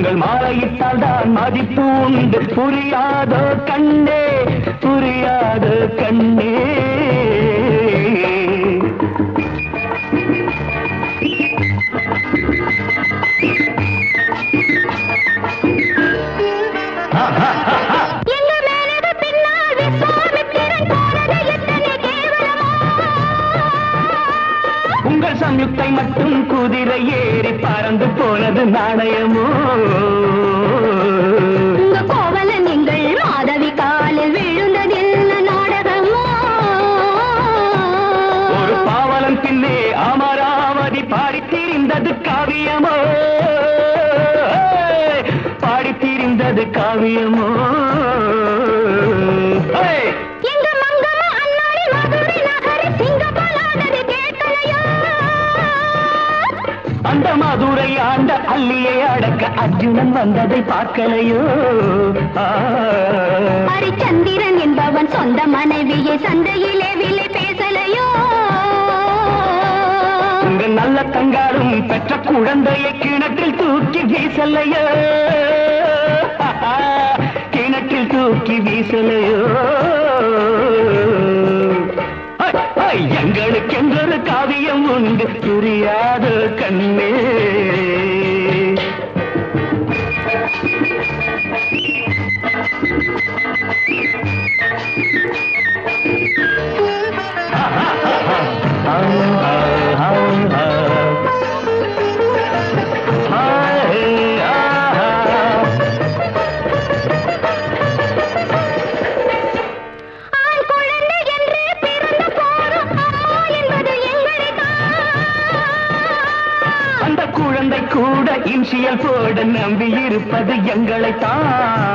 நாங்கள் மாலையிட்டால் தான் மதிப்பு உண்டு புரியாதோ கண்ணே புரியாதோ கண்ணே எங்க மேலது பின்னால் விஸ்வாமித்திரன் போனது எத்தனை கேவலமோ உங்கள் சம்யுக்தை மட்டும் குதிரை ஏறி பறந்து போனது நாணயமோ உங்க கோவலன் எங்கள் மாதவி காலில் விழுந்ததென்ன நாடகமோ ஒரு பாவலன் பின்னே அமராவதி பாடித் திரிந்தது காவியமோ பாடித் திரிந்தது காவியமோ ஏய்! எங்க மங்கம்மா அன்னாரி மதுரை நகரி சிங்கப்பலானது கேட்கலையோ அந்த மதுரை ஆண்ட அல்லியை அடக்க அர்ஜுனன் வந்ததை பார்க்கலையோ ஆ. ஹரிச்சந்திரன் என்பவன் சொந்த மனைவியை சந்தையிலே விலை பேசலையோ உங்க நல்ல தங்காரும் பெற்ற குழந்தையை கிணற்றில் தூக்கி வீசலையோ கிணற்றில் தூக்கி வீசலையோ ஐ, ஐ, எங்களுக்கென்றொரு காவியம் உண்டு புரியாத கண்ணே ஆ, ஆ, ஆ, ஆ. ஆஹே, ஆஹா. ஆண் குழந்தை என்று பிறந்த போதும் அம்மா என்பது எங்களைத்தான் அந்த குழந்தை கூட இன்சியல் போட நம்பி இருப்பது எங்களைத்தான்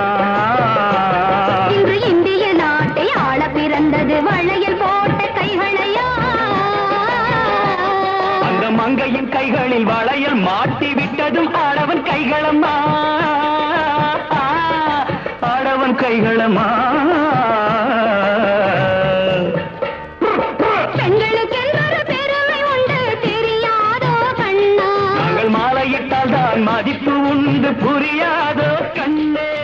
இன்று இந்திய நாட்டை ஆள பிறந்தது வளையல் போட்ட கைகளையா அந்த மங்கையின் கைகளில் வளையல் மாட்டி விட்டதும் ஆடவன் கைகளம்மா ஆடவன் கைகளம்மா பெண்களுக்கென்றொரு பெருமை உண்டு தெரியாதோ கண்ணா நாங்கள் மாலையிட்டால் தான் மதிப்பு உண்டு புரியாதோ கண்ணே